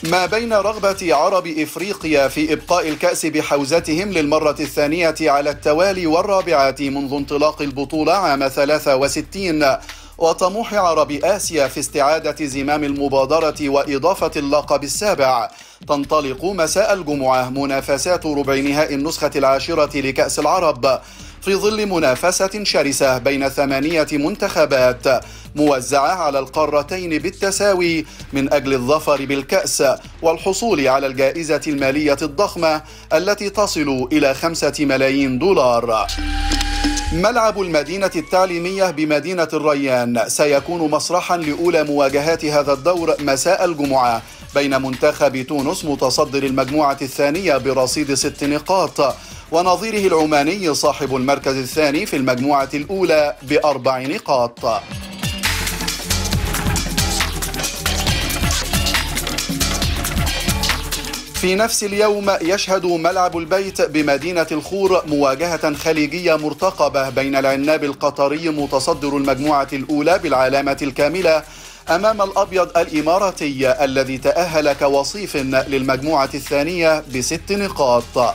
ما بين رغبة عرب إفريقيا في إبقاء الكأس بحوزتهم للمرة الثانية على التوالي والرابعة منذ انطلاق البطولة عام 63 وطموح عرب آسيا في استعادة زمام المبادرة وإضافة اللقب السابع تنطلق مساء الجمعة منافسات ربع نهائي النسخة العاشرة لكأس العرب في ظل منافسة شرسة بين ثمانية منتخبات موزعة على القارتين بالتساوي من أجل الظفر بالكأس والحصول على الجائزة المالية الضخمة التي تصل إلى خمسة ملايين دولار ملعب المدينة التعليمية بمدينة الريان سيكون مسرحا لأولى مواجهات هذا الدور مساء الجمعة بين منتخب تونس متصدر المجموعة الثانية برصيد ست نقاط ونظيره العماني صاحب المركز الثاني في المجموعة الأولى بأربع نقاط في نفس اليوم يشهد ملعب البيت بمدينة الخور مواجهة خليجية مرتقبة بين العناب القطري متصدر المجموعة الأولى بالعلامة الكاملة أمام الأبيض الإماراتي الذي تأهل كوصيف للمجموعة الثانية بست نقاط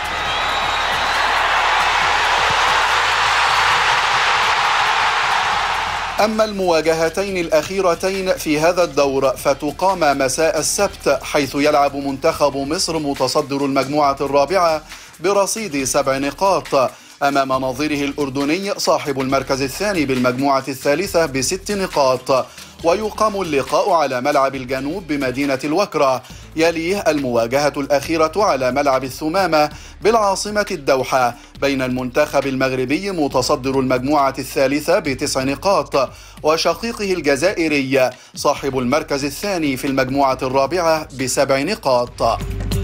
أما المواجهتين الأخيرتين في هذا الدور فتقام مساء السبت حيث يلعب منتخب مصر متصدر المجموعة الرابعة برصيد سبع نقاط أمام نظيره الأردني صاحب المركز الثاني بالمجموعة الثالثة بست نقاط ويقام اللقاء على ملعب الجنوب بمدينة الوكرة يليه المواجهة الأخيرة على ملعب الثمامة بالعاصمة الدوحة بين المنتخب المغربي متصدر المجموعة الثالثة بتسع نقاط وشقيقه الجزائري صاحب المركز الثاني في المجموعة الرابعة بسبع نقاط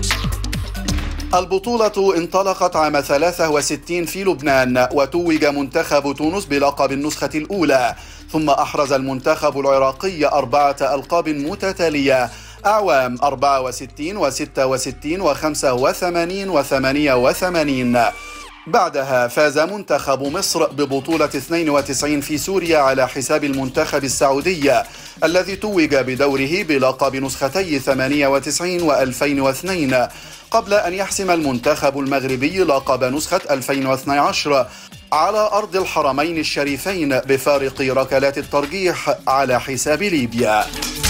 البطولة انطلقت عام 63 في لبنان وتوج منتخب تونس بلقب النسخة الأولى ثم أحرز المنتخب العراقي أربعة ألقاب متتالية أعوام 64 و 66 و 85 و 88 بعدها فاز منتخب مصر ببطولة 92 في سوريا على حساب المنتخب السعودي الذي توج بدوره بلقب نسختي 98 و 2002 قبل أن يحسم المنتخب المغربي لقب نسخة 2012 على أرض الحرمين الشريفين بفارق ركلات الترجيح على حساب ليبيا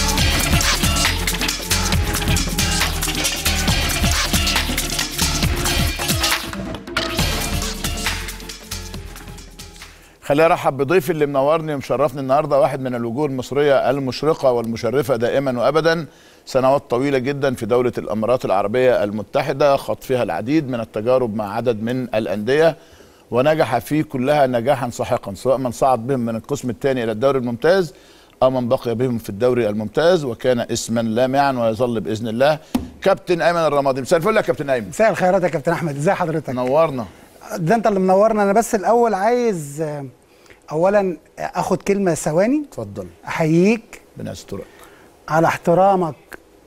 خليني ارحب بضيفي اللي منورني ومشرفني النهارده واحد من الوجوه المصريه المشرقه والمشرفه دائما وابدا سنوات طويله جدا في دوله الامارات العربيه المتحده خاض فيها العديد من التجارب مع عدد من الانديه ونجح فيه كلها نجاحا ساحقا سواء من صعد بهم من القسم الثاني الى الدوري الممتاز او من بقي بهم في الدوري الممتاز وكان اسما لامعا ويظل باذن الله كابتن ايمن الرمادي مساء الفل يا كابتن ايمن مساء الخيرات يا كابتن احمد ازي حضرتك نورنا ده انت اللي منورنا انا بس الاول عايز آه، اولا اخد كلمه ثواني اتفضل احييك ربنا يسترك على احترامك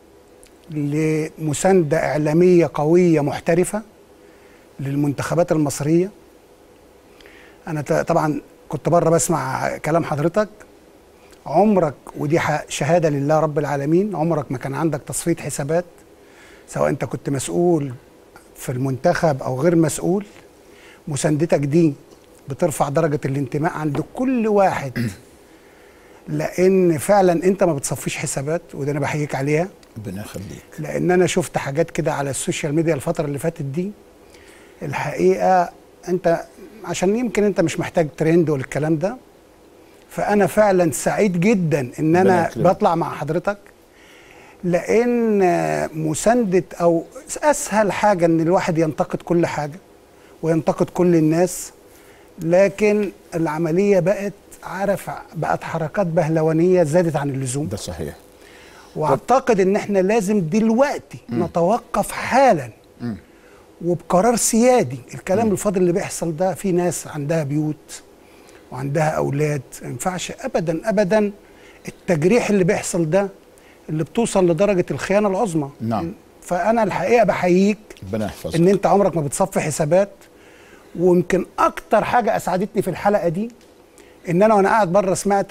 لمسانده اعلاميه قويه محترفه للمنتخبات المصريه انا ت- طبعا كنت بره بسمع كلام حضرتك عمرك ودي ح- شهاده لله رب العالمين عمرك ما كان عندك تصفيه حسابات سواء انت كنت مسؤول في المنتخب او غير مسؤول مساندتك دي بترفع درجه الانتماء عند كل واحد لان فعلا انت ما بتصفيش حسابات وده انا بحييك عليها ربنا يخليك لان انا شفت حاجات كده على السوشيال ميديا الفتره اللي فاتت دي الحقيقه انت عشان يمكن انت مش محتاج ترند والكلام ده فانا فعلا سعيد جدا ان ربنا انا يكرمك. بطلع مع حضرتك لان مسانده او اسهل حاجه ان الواحد ينتقد كل حاجه وينتقد كل الناس لكن العمليه بقت عارف بقت حركات بهلوانيه زادت عن اللزوم ده صحيح واعتقد ان احنا لازم دلوقتي نتوقف حالا وبقرار سيادي الكلام الفاضل اللي بيحصل ده في ناس عندها بيوت وعندها اولاد ما ينفعش ابدا ابدا التجريح اللي بيحصل ده اللي بتوصل لدرجه الخيانه العظمى نعم. فانا الحقيقه بحييك ربنا يحفظك ان انت عمرك ما بتصفي حسابات ويمكن اكتر حاجه اسعدتني في الحلقه دي ان انا وانا قاعد بره سمعتك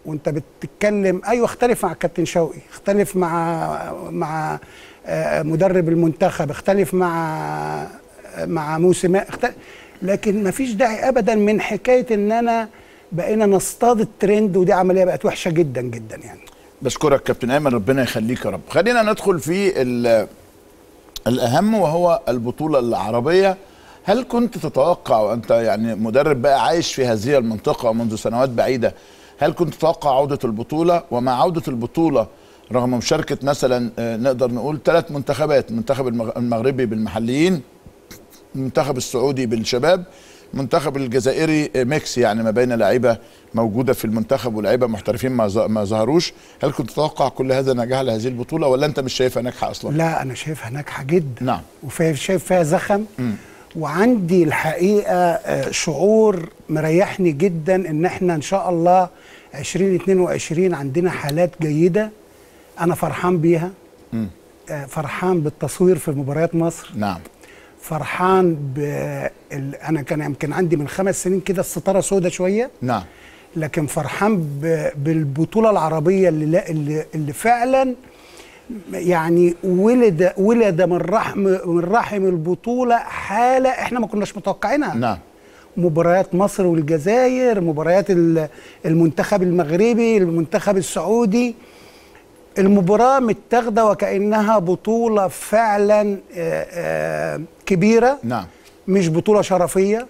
وانت بتتكلم ايوه اختلف مع الكابتن شوقي اختلف مع مع آه، مدرب المنتخب اختلف مع مع موسم اختلف لكن ما فيش داعي ابدا من حكايه ان انا بقينا نصطاد الترند ودي عمليه بقت وحشه جدا جدا يعني بشكرك كابتن ايمن ربنا يخليك يا رب خلينا ندخل في ال- الاهم وهو البطوله العربيه هل كنت تتوقع وانت يعني مدرب بقى عايش في هذه المنطقه منذ سنوات بعيده هل كنت تتوقع عوده البطوله ومع عوده البطوله رغم مشاركه مثلا آه، نقدر نقول ثلاث منتخبات المنتخب المغ- المغربي بالمحليين المنتخب السعودي بالشباب المنتخب الجزائري ميكس يعني ما بين لعيبه موجوده في المنتخب ولاعيبه محترفين ما ظ- ما ظهروش هل كنت تتوقع كل هذا نجاح لهذه البطوله ولا انت مش شايفها ناجحه اصلا لا انا شايفها ناجحه جدا نعم. وشايف فيها زخم وعندي الحقيقه آه، شعور مريحني جدا ان احنا ان شاء الله 2022 عندنا حالات جيده انا فرحان بيها آه، فرحان بالتصوير في مباريات مصر نعم فرحان ب ال- انا كان يمكن عندي من خمس سنين كده الستاره سودة شويه نعم لكن فرحان ب- بالبطوله العربيه اللي لا اللي, اللي فعلا يعني ولد ولد من رحم من رحم البطوله حاله احنا ما كناش متوقعينها نعم مباريات مصر والجزائر مباريات ال- المنتخب المغربي المنتخب السعودي المباراة متاخدة وكأنها بطولة فعلا آه، آه، كبيرة نعم مش بطولة شرفية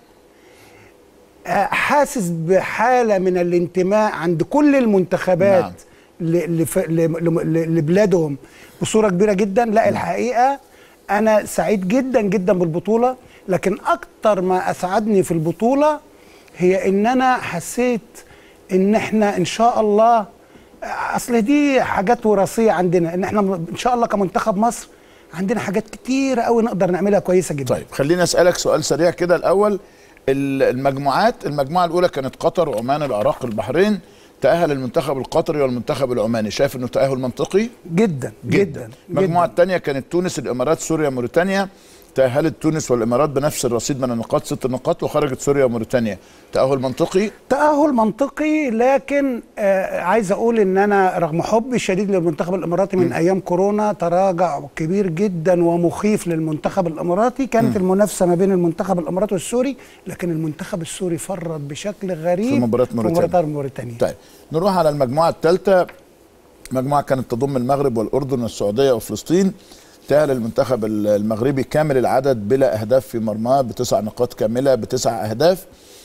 آه، حاسس بحالة من الانتماء عند كل المنتخبات نعم. ل- لف- ل- ل- لبلادهم بصورة كبيرة جدا لا الحقيقة أنا سعيد جدا جدا بالبطولة لكن أكتر ما أسعدني في البطولة هي إن أنا حسيت إن إحنا إن شاء الله أصل دي حاجات وراثية عندنا إن إحنا إن شاء الله كمنتخب مصر عندنا حاجات كتيرة قوي نقدر نعملها كويسة جدا طيب خليني اسالك سؤال سريع كده الاول ال- المجموعات المجموعه الاولى كانت قطر عمان العراق البحرين تاهل المنتخب القطري والمنتخب العماني شايف انه تاهل منطقي جدا جدا المجموعه الثانيه كانت تونس الامارات سوريا موريتانيا تاهلت تونس والامارات بنفس الرصيد من النقاط ست نقاط وخرجت سوريا وموريتانيا تاهل منطقي تأهل منطقي لكن آه عايز اقول ان انا رغم حبي الشديد للمنتخب الاماراتي من ايام كورونا تراجع كبير جدا ومخيف للمنتخب الاماراتي كانت المنافسه ما بين المنتخب الاماراتي والسوري لكن المنتخب السوري فرط بشكل غريب في مباراة موريتانيا. في مباراة موريتانيا طيب نروح على المجموعه الثالثه مجموعه كانت تضم المغرب والاردن والسعوديه وفلسطين تأهل المنتخب المغربي كامل العدد بلا اهداف في مرماه بتسع نقاط كامله بتسع اهداف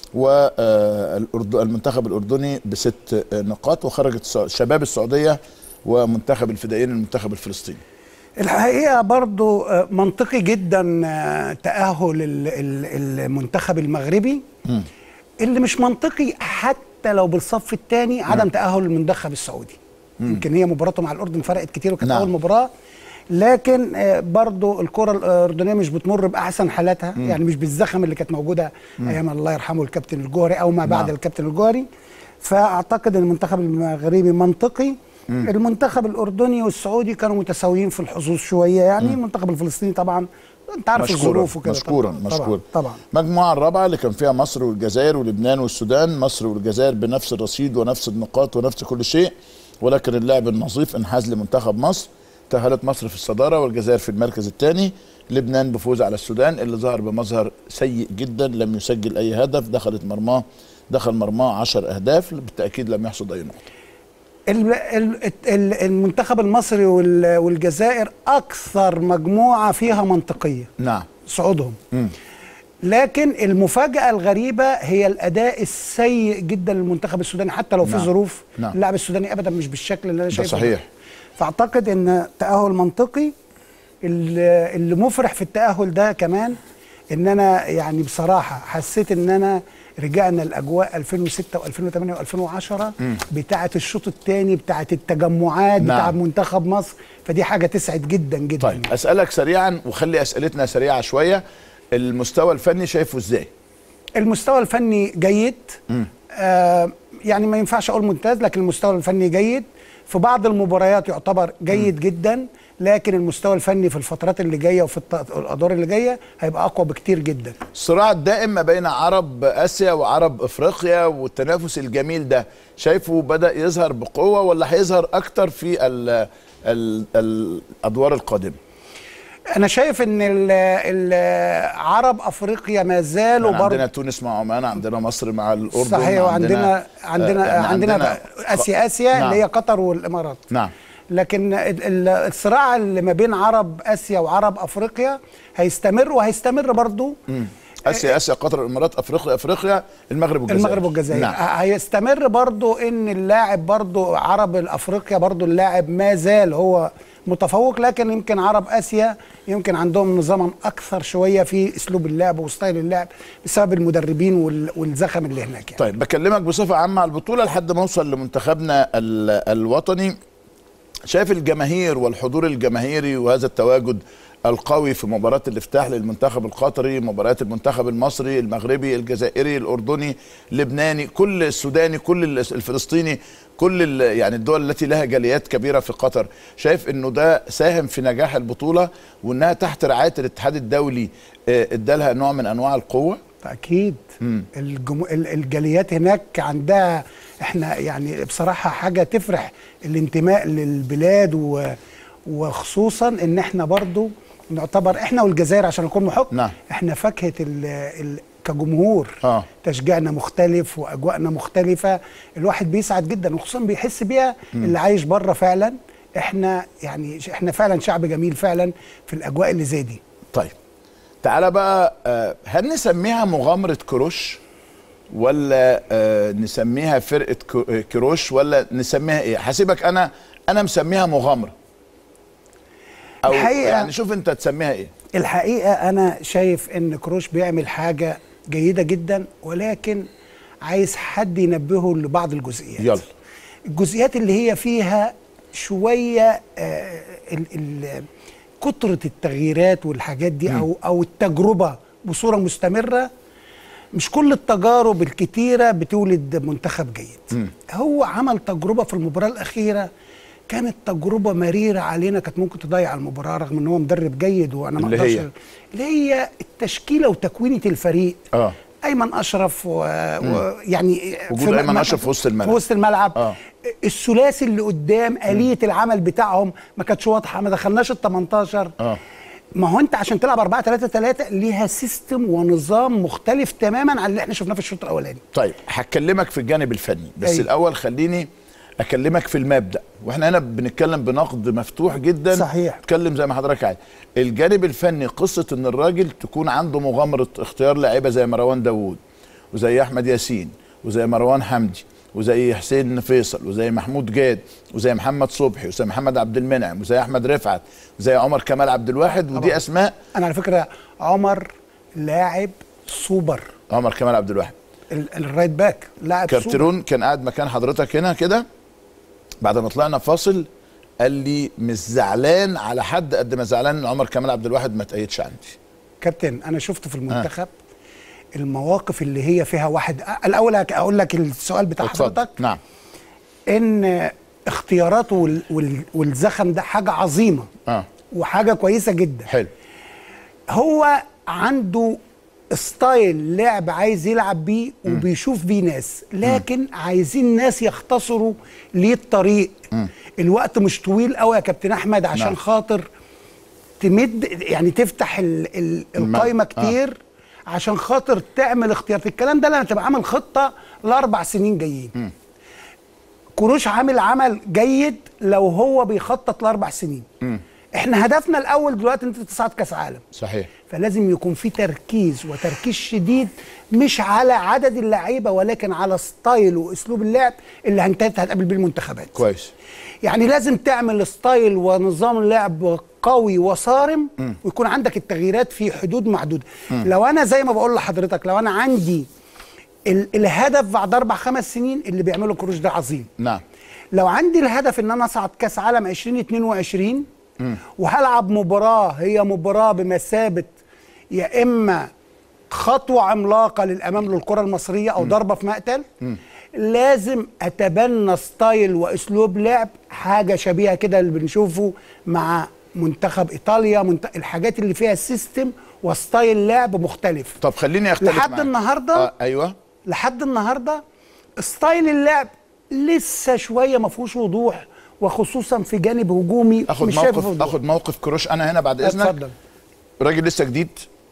والمنتخب الاردني بست نقاط وخرجت السع- شباب السعوديه ومنتخب الفدائيين المنتخب الفلسطيني الحقيقه برضو آه، منطقي جدا آه، تاهل ال- ال- المنتخب المغربي اللي مش منطقي حتى لو بالصف الثاني عدم تاهل المنتخب السعودي يمكن هي مباراته مع الاردن فرقت كتير وكانت نعم. اول مباراه لكن آه، برضو الكره الاردنيه مش بتمر باحسن حالاتها يعني مش بالزخم اللي كانت موجوده ايام الله يرحمه الكابتن الجوهري او ما بعد نعم. الكابتن الجوهري فاعتقد ان المنتخب المغربي منطقي المنتخب الاردني والسعودي كانوا متساويين في الحظوظ شويه يعني المنتخب الفلسطيني طبعا انت عارف مشكورا الظروف وكده مشكورا طبعاً. مشكورا طبعا المجموعه الرابعه اللي كان فيها مصر والجزائر ولبنان والسودان مصر والجزائر بنفس الرصيد ونفس النقاط ونفس كل شيء ولكن اللعب النظيف انحاز لمنتخب مصر تأهلت مصر في الصدارة والجزائر في المركز الثاني لبنان بفوز على السودان اللي ظهر بمظهر سيء جدا لم يسجل أي هدف دخلت مرماه دخل مرماه 10 أهداف بالتأكيد لم يحصد أي نقطة ال- ال- ال- المنتخب المصري وال- والجزائر اكثر مجموعه فيها منطقيه نعم صعودهم لكن المفاجاه الغريبه هي الاداء السيء جدا للمنتخب السوداني حتى لو في نعم. ظروف نعم. اللاعب السوداني ابدا مش بالشكل اللي انا ده شايفه صحيح فاعتقد ان تاهل منطقي اللي اللي مفرح في التاهل ده كمان ان انا يعني بصراحه حسيت ان انا رجعنا لاجواء 2006 و2008 و2010 بتاعه الشوط الثاني بتاعه التجمعات نعم. بتاعه منتخب مصر فدي حاجه تسعد جدا جدا طيب أسألك سريعا وخلي أسئلتنا سريعة شوية المستوى الفني شايفه إزاي؟ المستوى الفني جيد آه يعني ما ينفعش اقول ممتاز لكن المستوى الفني جيد في بعض المباريات يعتبر جيد جدا لكن المستوى الفني في الفترات اللي جايه وفي الت- الادوار اللي جايه هيبقى اقوى بكتير جدا الصراع الدائم ما بين عرب اسيا وعرب افريقيا والتنافس الجميل ده شايفه بدا يظهر بقوه ولا هيظهر اكتر في ال ال الادوار القادمه انا شايف ان ال- ال- عرب افريقيا ما زالوا يعني عندنا برضه تونس مع عمان عندنا مصر مع الاردن صحيح وعندنا عندنا آه، يعني عندنا, عندنا اسيا اسيا نعم. اللي هي قطر والامارات نعم لكن ال- ال- الصراع اللي ما بين عرب اسيا وعرب افريقيا هيستمر وهيستمر برضو اسيا اسيا قطر الامارات افريقيا افريقيا المغرب والجزائر المغرب والجزائر نعم. ه- هيستمر برضو ان اللاعب برضو عرب الافريقيا برضو اللاعب ما زال هو متفوق لكن يمكن عرب اسيا يمكن عندهم نظاما اكثر شويه في اسلوب اللعب وستايل اللعب بسبب المدربين وال- والزخم اللي هناك يعني. طيب بكلمك بصفه عامه على البطوله لحد ما اوصل لمنتخبنا ال- الوطني شايف الجماهير والحضور الجماهيري وهذا التواجد القوي في مباراة الافتتاح للمنتخب القطري مباريات المنتخب المصري المغربي الجزائري الأردني اللبناني كل السوداني كل ال- الفلسطيني كل ال- يعني الدول التي لها جاليات كبيرة في قطر شايف انه ده ساهم في نجاح البطولة وانها تحت رعاية الاتحاد الدولي آه، ادالها نوع من انواع القوة اكيد الجمو... ال- الجاليات هناك عندها احنا يعني بصراحه حاجه تفرح الانتماء للبلاد و... وخصوصا ان احنا برضو نعتبر احنا والجزائر عشان نكون محق نعم. احنا فاكهه ال... ال... كجمهور آه. تشجيعنا مختلف واجواءنا مختلفه الواحد بيسعد جدا وخصوصا بيحس بيها اللي عايش بره فعلا احنا يعني ش- احنا فعلا شعب جميل فعلا في الاجواء اللي زي دي طيب تعالى بقى آه، هل نسميها مغامرة كروش ولا آه، نسميها فرقة كو- آه، كروش ولا نسميها ايه هسيبك انا انا مسميها مغامرة او الحقيقة- يعني شوف انت تسميها ايه الحقيقه انا شايف ان كروش بيعمل حاجه جيده جدا ولكن عايز حد ينبهه لبعض الجزئيات يلا. الجزئيات اللي هي فيها شويه آه ال ال كتره التغييرات والحاجات دي او او التجربه بصوره مستمره مش كل التجارب الكتيره بتولد منتخب جيد هو عمل تجربه في المباراه الاخيره كانت تجربه مريره علينا كانت ممكن تضيع المباراه رغم ان هو مدرب جيد وانا ما اللي اقدرش هي؟ اللي هي التشكيله وتكوينه الفريق اه ايمن اشرف و... و... يعني وجود في أيمن م- أشرف في وسط الملعب. في وسط الملعب آه. الثلاثي اللي قدام آلية العمل بتاعهم ما كانتش واضحه ما دخلناش ال 18 اه ما هو انت عشان تلعب 4 3 3 ليها سيستم ونظام مختلف تماما عن اللي احنا شفناه في الشوط الاولاني طيب هكلمك في الجانب الفني بس أيوة. الاول خليني اكلمك في المبدا واحنا هنا بنتكلم بنقد مفتوح جدا صحيح. اتكلم زي ما حضرتك عايز الجانب الفني قصه ان الراجل تكون عنده مغامره اختيار لعيبه زي مروان داوود وزي احمد ياسين وزي مروان حمدي وزي حسين فيصل وزي محمود جاد وزي محمد صبحي وزي محمد عبد المنعم وزي احمد رفعت وزي عمر كمال عبد الواحد ودي طبعا. اسماء انا على فكره عمر لاعب سوبر عمر كمال عبد الواحد ال- الرايت باك لاعب سوبر كارترون كان قاعد مكان حضرتك هنا كده بعد ما طلعنا فاصل قال لي مش زعلان على حد قد ما زعلان ان عمر كمال عبد الواحد ما تأيدش عندي كابتن انا شفت في المنتخب المواقف اللي هي فيها واحد الاول اقول لك السؤال بتاع اتفضل حضرتك نعم ان اختياراته وال وال والزخم ده حاجه عظيمه اه وحاجه كويسه جدا حلو هو عنده ستايل لعب عايز يلعب بيه وبيشوف بيه ناس لكن عايزين ناس يختصروا ليه الطريق الوقت مش طويل قوي يا كابتن احمد عشان نعم. خاطر تمد يعني تفتح ال ال الم- القايمه آه. كتير عشان خاطر تعمل اختيارات الكلام ده لما تبقى عامل خطه لاربع سنين جايين كروش عامل عمل جيد لو هو بيخطط لاربع سنين احنا هدفنا الاول دلوقتي انت تصعد كاس عالم صحيح فلازم يكون في تركيز وتركيز شديد مش على عدد اللعيبه ولكن على ستايل واسلوب اللعب اللي هنت- هتقابل بيه المنتخبات كويس يعني لازم تعمل ستايل ونظام لعب قوي وصارم ويكون عندك التغييرات في حدود محدوده لو انا زي ما بقول لحضرتك لو انا عندي ال الهدف بعد اربع خمس سنين اللي بيعمله كروش ده عظيم نعم لو عندي الهدف ان انا اصعد كاس عالم 2022 وهلعب مباراه هي مباراه بمثابه يا اما خطوه عملاقه للامام للكره المصريه او ضربه في مقتل لازم اتبنى ستايل واسلوب لعب حاجه شبيهه كده اللي بنشوفه مع منتخب ايطاليا منت... الحاجات اللي فيها سيستم وستايل لعب مختلف طب خليني اختلف لحد معاك. النهاردة؟ آه ايوه لحد النهارده ستايل اللعب لسه شويه ما فيهوش وضوح وخصوصا في جانب هجومي اخد مش شايف موقف وضوح. اخد موقف كروش انا هنا بعد اذنك اتفضل راجل لسه جديد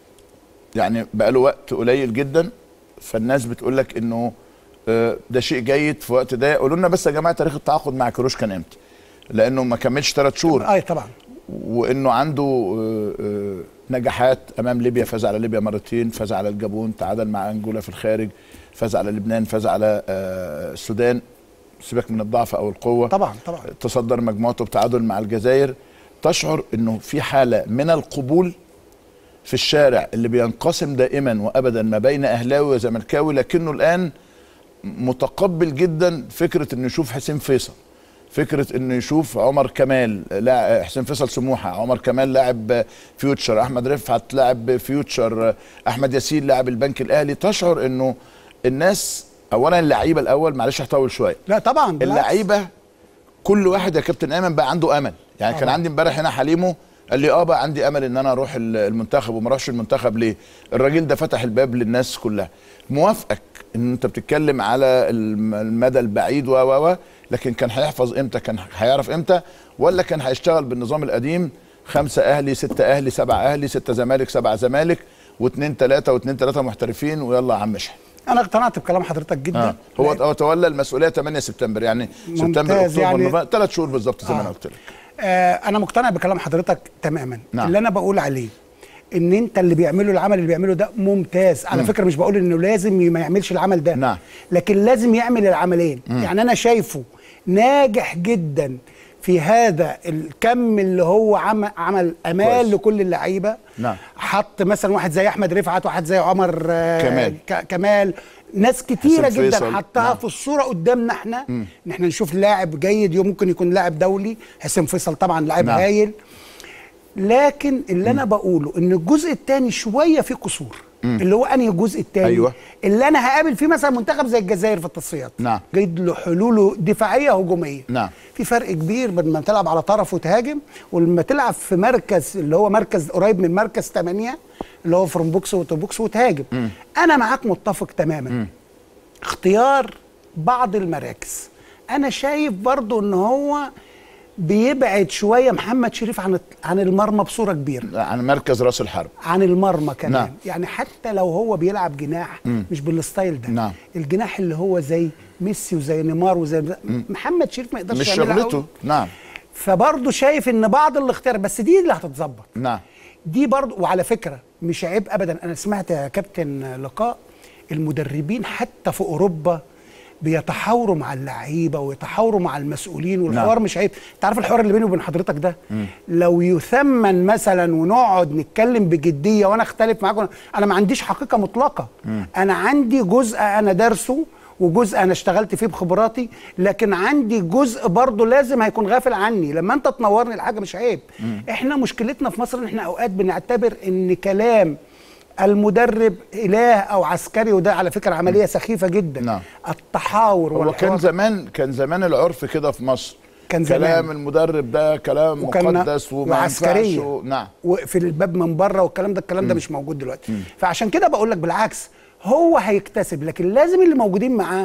يعني بقاله وقت قليل جدا فالناس بتقول لك انه آه، ده شيء جيد في وقت ده قولوا لنا بس يا جماعه تاريخ التعاقد مع كروش كان امتى؟ لانه ما كملش ثلاث شهور اي طبعا وانه عنده آه، آه، نجاحات امام ليبيا فاز على ليبيا مرتين فاز على الجابون تعادل مع انجولا في الخارج فاز على لبنان فاز على آه، السودان سيبك من الضعف او القوه طبعا طبعا تصدر مجموعته بتعادل مع الجزائر تشعر انه في حاله من القبول في الشارع اللي بينقسم دائما وابدا ما بين اهلاوي وزملكاوي لكنه الان متقبل جدا فكره انه يشوف حسين فيصل فكره انه يشوف عمر كمال لاعب حسين فيصل سموحه عمر كمال لاعب فيوتشر احمد رفعت لاعب فيوتشر احمد ياسين لاعب البنك الاهلي تشعر انه الناس اولا اللعيبه الاول معلش هطول شويه لا طبعا بالعكس. اللعيبه كل واحد يا كابتن ايمن بقى عنده امل يعني كان طبعا. عندي امبارح هنا حليمو قال لي اه بقى عندي امل ان انا اروح ال- المنتخب وما اروحش المنتخب ليه الراجل ده فتح الباب للناس كلها موافقك ان انت بتتكلم على الم- المدى البعيد و و و لكن كان هيحفظ امتى كان هيعرف امتى ولا كان هيشتغل بالنظام القديم خمسة اهلي ستة اهلي سبعة اهلي ستة زمالك سبعة زمالك واثنين ثلاثة واثنين ثلاثة محترفين ويلا يا عم اشحن انا اقتنعت بكلام حضرتك جدا آه. هو لأن- هو تولى المسؤوليه 8 سبتمبر يعني سبتمبر ممتاز اكتوبر يعني- نوفمبر ثلاث شهور بالظبط زي ما آه. انا قلت لك آه انا مقتنع بكلام حضرتك تماما نعم. اللي انا بقول عليه ان انت اللي بيعمله العمل اللي بيعمله ده ممتاز على فكره مش بقول انه لازم ما يعملش العمل ده نعم. لكن لازم يعمل العملين يعني انا شايفه ناجح جدا في هذا الكم اللي هو عمل, عمل امال كويس. لكل اللعيبه نعم. حط مثلا واحد زي احمد رفعت واحد زي عمر آه، كمال. ك- كمال ناس كتيره حسين جدا فيصل. حطها نعم. في الصوره قدامنا احنا ان احنا نشوف لاعب جيد ممكن يكون لاعب دولي حسين فيصل طبعا لاعب نعم. هايل لكن اللي انا بقوله ان الجزء الثاني شويه فيه قصور اللي هو انهي الجزء الثاني أيوة. اللي انا هقابل فيه مثلا منتخب زي الجزائر في التصفيات نعم. جيد له حلوله دفاعيه هجوميه نعم. في فرق كبير بين ما تلعب على طرف وتهاجم ولما تلعب في مركز اللي هو مركز قريب من مركز 8 اللي هو فروم بوكس وتو بوكس وتهاجم انا معاك متفق تماما اختيار بعض المراكز انا شايف برضو ان هو بيبعد شويه محمد شريف عن عن المرمى بصوره كبيره عن مركز راس الحرب عن المرمى كمان نعم. يعني حتى لو هو بيلعب جناح مش بالستايل ده نعم. الجناح اللي هو زي ميسي وزي نيمار وزي محمد شريف ما يقدرش مش يعملها شغلته قوي. نعم فبرضه شايف ان بعض الاختيار بس دي اللي هتتظبط نعم دي برضه وعلى فكره مش عيب ابدا انا سمعت يا كابتن لقاء المدربين حتى في اوروبا بيتحاوروا مع اللعيبه ويتحاوروا مع المسؤولين والحوار نعم. مش عيب انت عارف الحوار اللي بيني وبين حضرتك ده لو يثمن مثلا ونقعد نتكلم بجديه وانا اختلف معاكم انا ما عنديش حقيقه مطلقه انا عندي جزء انا دارسه وجزء انا اشتغلت فيه بخبراتي لكن عندي جزء برضه لازم هيكون غافل عني لما انت تنورني الحاجه مش عيب احنا مشكلتنا في مصر ان احنا اوقات بنعتبر ان كلام المدرب اله او عسكري وده على فكره عمليه سخيفه جدا نعم. التحاور هو والحوار كان زمان كان زمان العرف كده في مصر كان زمان. كلام المدرب ده كلام وكان مقدس وما وعسكريه ينفعش و... نعم وقفل الباب من بره والكلام ده الكلام ده مش موجود دلوقتي فعشان كده بقول لك بالعكس هو هيكتسب لكن لازم اللي موجودين معاه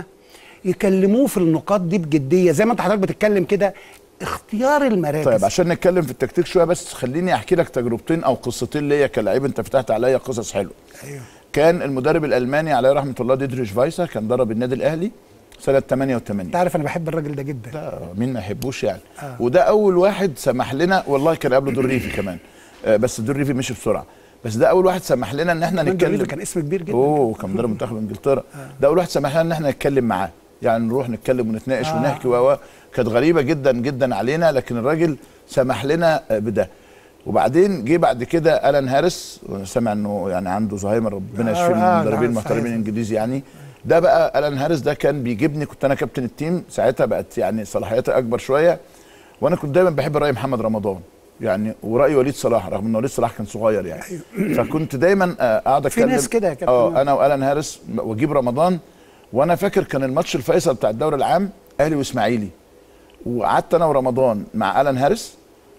يكلموه في النقاط دي بجديه زي ما انت حضرتك بتتكلم كده اختيار المراكز طيب عشان نتكلم في التكتيك شويه بس خليني احكي لك تجربتين او قصتين ليا كلاعب انت فتحت عليا قصص حلوه ايوه كان المدرب الالماني عليه رحمه الله ديدريش فايسا كان درب النادي الاهلي سنه 88 انت عارف انا بحب الراجل ده جدا ده مين ما يحبوش يعني آه. آه. وده اول واحد سمح لنا والله كان قبله دور ريفي كمان آه بس دور ريفي مشي بسرعه بس ده اول واحد سمح لنا ان احنا كمان جميل نتكلم كان اسم كبير جدا اوه كان مدرب منتخب انجلترا ده اول واحد سمح لنا ان احنا نتكلم معاه يعني نروح نتكلم ونتناقش آه. آه. ونحكي و و. كانت غريبه جدا جدا علينا لكن الراجل سمح لنا آه، بده وبعدين جه بعد كده الان هارس سمع انه يعني عنده زهايمر ربنا آه، يشفيه من آه، المدربين آه، المحترمين صحيح. الانجليزي يعني ده بقى الان هارس ده كان بيجيبني كنت انا كابتن التيم ساعتها بقت يعني صلاحياتي اكبر شويه وانا كنت دايما بحب راي محمد رمضان يعني وراي وليد صلاح رغم ان وليد صلاح كان صغير يعني فكنت دايما آه، اقعد في اتكلم ناس كده يا كابتن. اه انا والان هارس واجيب رمضان وانا فاكر كان الماتش الفيصل بتاع الدوري العام اهلي واسماعيلي وقعدت انا ورمضان مع الان هارس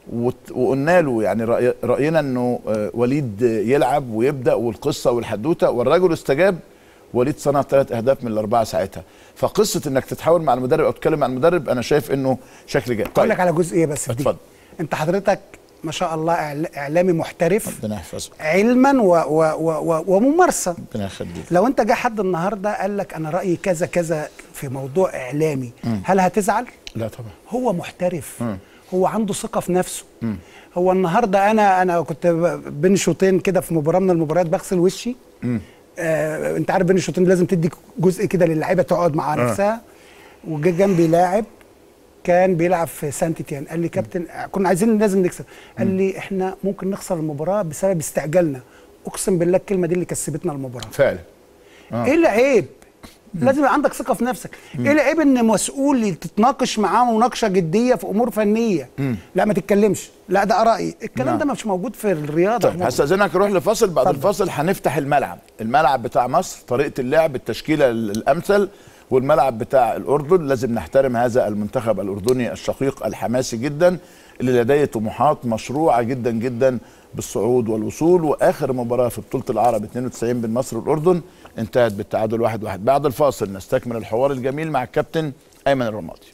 وت- وقلنا له يعني رأي راينا انه آه، وليد يلعب ويبدا والقصه والحدوته والرجل استجاب وليد صنع ثلاث اهداف من الاربعه ساعتها فقصه انك تتحاور مع المدرب او تتكلم مع المدرب انا شايف انه شكل جيد اقول لك على جزئيه بس في دي اتفضل. انت حضرتك ما شاء الله إعل- اعلامي محترف ربنا يحفظك علما و و و و وممارسه ربنا يخليك لو انت جه حد النهارده قال لك انا رايي كذا كذا في موضوع اعلامي هل هتزعل لا طبعا هو محترف هو عنده ثقه في نفسه هو النهارده انا انا كنت ب- بين شوطين كده في مباراه من المباريات بغسل وشي آه انت عارف بين الشوطين لازم تدي جزء كده للعيبه تقعد مع نفسها وجه جنبي لاعب كان بيلعب في سانت تيان قال لي كابتن كنا عايزين لازم نكسب قال لي احنا ممكن نخسر المباراه بسبب استعجالنا اقسم بالله الكلمه دي اللي كسبتنا المباراه فعلا ايه العيب لازم يبقى عندك ثقه في نفسك ايه العيب ان مسؤول تتناقش معاه مناقشه جديه في امور فنيه لا ما تتكلمش لا ده ارائي الكلام نعم. ده مش موجود في الرياضه طيب هستاذنك نروح لفاصل بعد اتفضل. الفاصل هنفتح الملعب الملعب بتاع مصر طريقه اللعب التشكيله ال- الامثل والملعب بتاع الاردن لازم نحترم هذا المنتخب الاردني الشقيق الحماسي جدا اللي لديه طموحات مشروعه جدا جدا بالصعود والوصول واخر مباراه في بطوله العرب 92 بين مصر والاردن انتهت بالتعادل واحد واحد بعد الفاصل نستكمل الحوار الجميل مع الكابتن ايمن الرمادي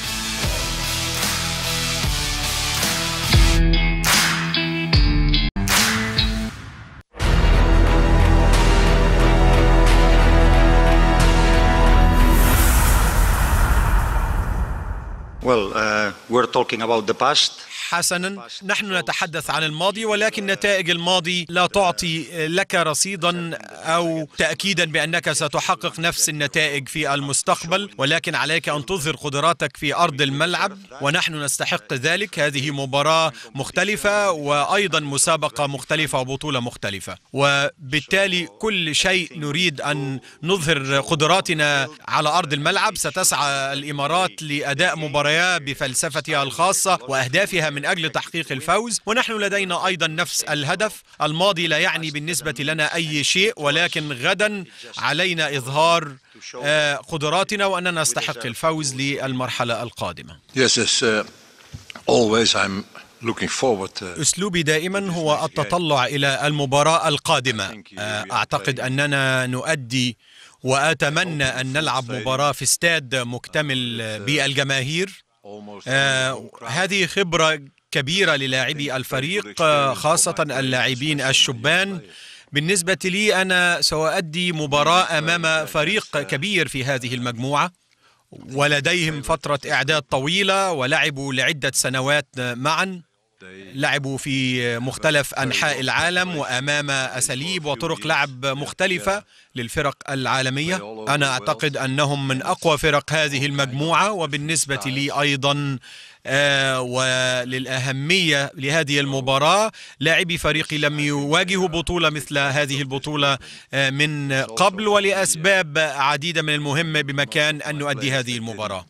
Well, uh, we're talking about the past. حسنا نحن نتحدث عن الماضي ولكن نتائج الماضي لا تعطي لك رصيدا او تاكيدا بانك ستحقق نفس النتائج في المستقبل ولكن عليك ان تظهر قدراتك في ارض الملعب ونحن نستحق ذلك هذه مباراه مختلفه وايضا مسابقه مختلفه وبطوله مختلفه وبالتالي كل شيء نريد ان نظهر قدراتنا على ارض الملعب ستسعى الامارات لاداء مباريات بفلسفتها الخاصه واهدافها من اجل تحقيق الفوز ونحن لدينا ايضا نفس الهدف الماضي لا يعني بالنسبه لنا اي شيء ولكن غدا علينا اظهار آه، قدراتنا واننا نستحق الفوز للمرحله القادمه Yes, yes. Uh, always I'm looking forward. Uh, اسلوبي دائما هو التطلع الى المباراه القادمه آه، اعتقد اننا نؤدي واتمنى ان نلعب مباراه في استاد مكتمل بالجماهير almost. آه، هذه خبرة كبيرة للاعبي الفريق آه، خاصة اللاعبين الشبان بالنسبة لي أنا سأؤدي مباراة أمام فريق كبير في هذه المجموعة ولديهم فترة إعداد طويلة ولعبوا لعدة سنوات معا لعبوا في مختلف أنحاء العالم وأمام أساليب وطرق لعب مختلفة للفرق العالمية أنا أعتقد أنهم من أقوى فرق هذه المجموعة وبالنسبة لي أيضا آه وللأهمية لهذه المباراة لاعبي فريقي لم يواجهوا بطولة مثل هذه البطولة آه من قبل ولأسباب عديدة من المهم بمكان أن نؤدي هذه المباراة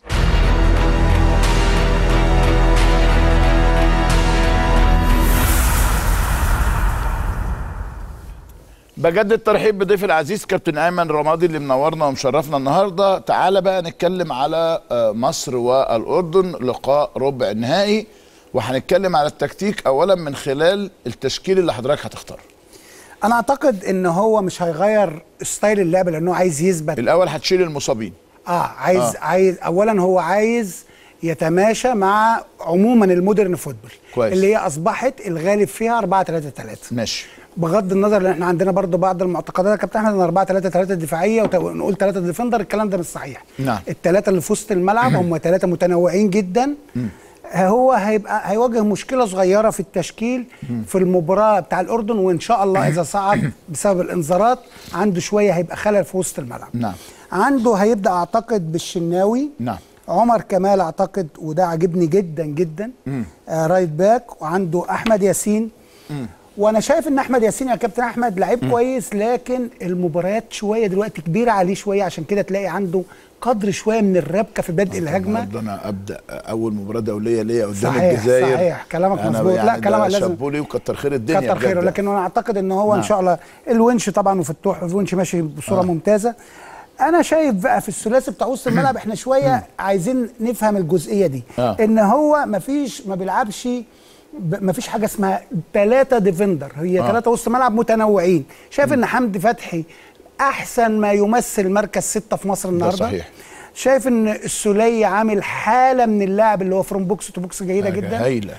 بجدد الترحيب بضيف العزيز كابتن ايمن رمادي اللي منورنا ومشرفنا النهارده تعالى بقى نتكلم على آه، مصر والاردن لقاء ربع النهائي وهنتكلم على التكتيك اولا من خلال التشكيل اللي حضرتك هتختاره انا اعتقد ان هو مش هيغير ستايل اللعب لانه عايز يثبت الاول هتشيل المصابين اه عايز آه. آه. عايز اولا هو عايز يتماشى مع عموما المودرن فوتبول كويس. اللي هي اصبحت الغالب فيها 4 3 3 ماشي بغض النظر ان احنا عندنا برضو بعض المعتقدات يا كابتن احمد ان 4 3 3 دفاعيه وت- ونقول 3 ديفندر الكلام ده مش صحيح نعم. الثلاثه اللي في وسط الملعب هم ثلاثه متنوعين جدا هو هيبقى هيواجه مشكله صغيره في التشكيل في المباراه بتاع الاردن وان شاء الله اذا صعد بسبب الانذارات عنده شويه هيبقى خلل في وسط الملعب نعم. عنده هيبدا اعتقد بالشناوي نعم. عمر كمال اعتقد وده عاجبني جدا جدا آه رايت باك وعنده احمد ياسين وانا شايف ان احمد ياسين يا كابتن احمد لعيب كويس لكن المباريات شويه دلوقتي كبيره عليه شويه عشان كده تلاقي عنده قدر شويه من الربكه في بدء الهجمه النهارده انا ابدا اول مباراه دوليه ليا قدام صحيح، الجزائر صحيح، كلامك أنا مظبوط. لا، يعني ده كلامك لازم- شابولي وكتر خير الدنيا كتر خيره بجد. لكن انا اعتقد ان هو ان نعم. شاء الله الونش طبعا وفتوح الونش ماشي بصوره آه. ممتازه انا شايف بقى في الثلاثي بتاع وسط الملعب احنا شويه عايزين نفهم الجزئيه دي آه. ان هو مفيش ما بيلعبش ب- مفيش حاجه اسمها ثلاثه ديفندر هي آه. ثلاثه وسط ملعب متنوعين شايف ان حمدي فتحي احسن ما يمثل مركز سته في مصر النهارده صحيح. شايف ان السوليه عامل حاله من اللاعب اللي هو فروم بوكس تو بوكس جيده حاجة جدا هايله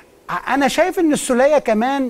ع- انا شايف ان السوليه كمان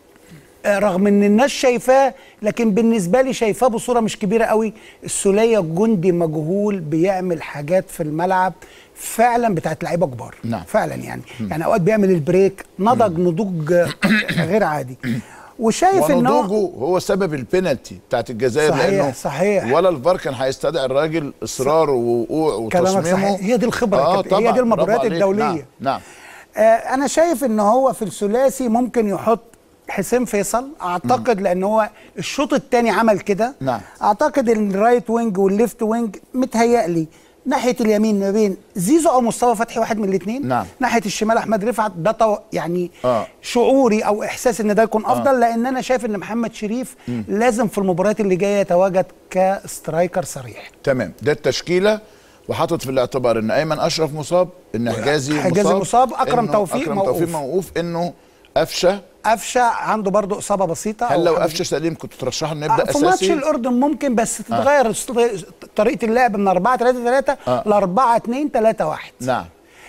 آه، رغم ان الناس شايفاه لكن بالنسبه لي شايفاه بصوره مش كبيره قوي السوليه جندي مجهول بيعمل حاجات في الملعب فعلا بتاعت لعيبه كبار نعم. فعلا يعني يعني اوقات بيعمل البريك نضج نضوج آه، غير عادي وشايف ان هو ونضوجه هو سبب البينالتي بتاعت الجزائر صحيح، لانه صحيح. ولا الفار كان هيستدعي الراجل اصراره ووقوعه كلامك وتصميمه صحيح. هي دي الخبرة يا آه كابتن. هي طبعا دي المباريات برافو عليك. الدولية. نعم, نعم. آه انا شايف ان هو في الثلاثي ممكن يحط حسين فيصل اعتقد لان هو الشوط الثاني عمل كده نعم. اعتقد ان الرايت وينج والليفت وينج متهيألي ناحيه اليمين ما بين زيزو او مصطفى فتحي واحد من الاثنين نعم. ناحيه الشمال احمد رفعت ده طو... يعني آه. شعوري او احساس ان ده يكون افضل لان انا شايف ان محمد شريف لازم في المباريات اللي جايه يتواجد كسترايكر صريح تمام ده التشكيله وحاطط في الاعتبار ان ايمن اشرف مصاب ان حجازي حجازي مصاب، أكرم إنه توفيق اكرم موقوف. توفيق موقوف انه قفشه قفشه عنده برضو اصابه بسيطه هل أو لو حاجة قفشه سليم كنت ترشحه انه يبدا آه، في ماتش اساسي الاردن ممكن بس تتغير آه. طريقه اللعب من 4 3 3 آه. ل 4 2 3 1 نعم